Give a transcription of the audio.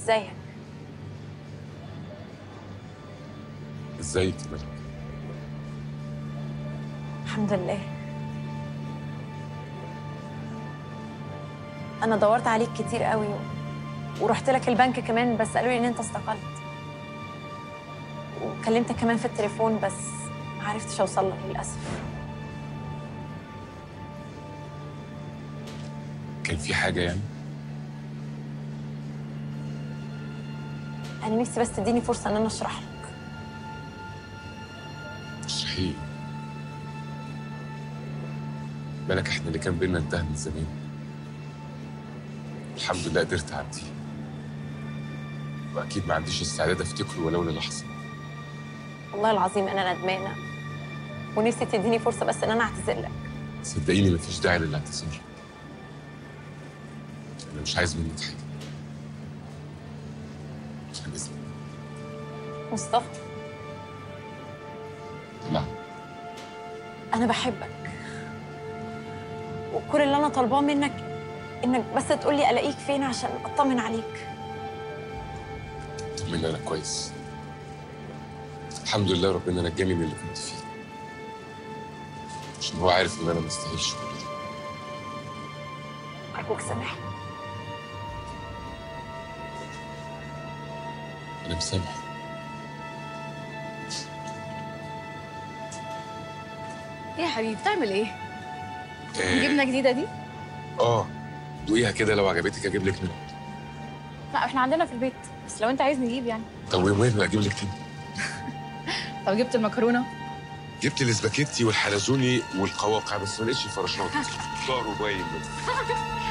ازيك ازيك يا ملك الحمد لله انا دورت عليك كتير قوي و... ورحت لك البنك كمان بس قالوا لي ان انت استقلت وكلمتك كمان في التليفون بس ما عرفتش اوصل لك للاسف كان في حاجه يعني انا نفسي بس تديني فرصه ان انا اشرح لك اشرحي لي ملك احنا اللي كان بينا انتهى من زمان الحمد لله قدرت اعديه واكيد ما عنديش استعداد افتكره ولو للحظه والله العظيم انا ندمانه ونفسي تديني فرصه بس ان انا اعتذر لك صدقيني مفيش داعي للاعتذار انا مش عايز منك حاجه عشان اذنك مصطفى نعم انا بحبك وكل اللي انا طالباه منك انك بس تقولي الاقيك فين عشان اطمن عليك طمني انا كويس الحمد لله ربنا نجاني من اللي كنت فيه عشان هو عارف ان انا ما استاهلش كل ده ارجوك سامحني انا مسامح ايه يا حبيبي بتعمل ايه؟ آه، جبنه جديده دي؟ اه دوقيها كده لو عجبتك اجيب لك منها لا احنا عندنا في البيت بس لو انت عايز نجيب يعني طب وين اجيب لك تاني طب جبت المكرونه جبت الاسباجيتي والحلزوني والقواقع بس ما لقيتش الفراشات ظهره باين منه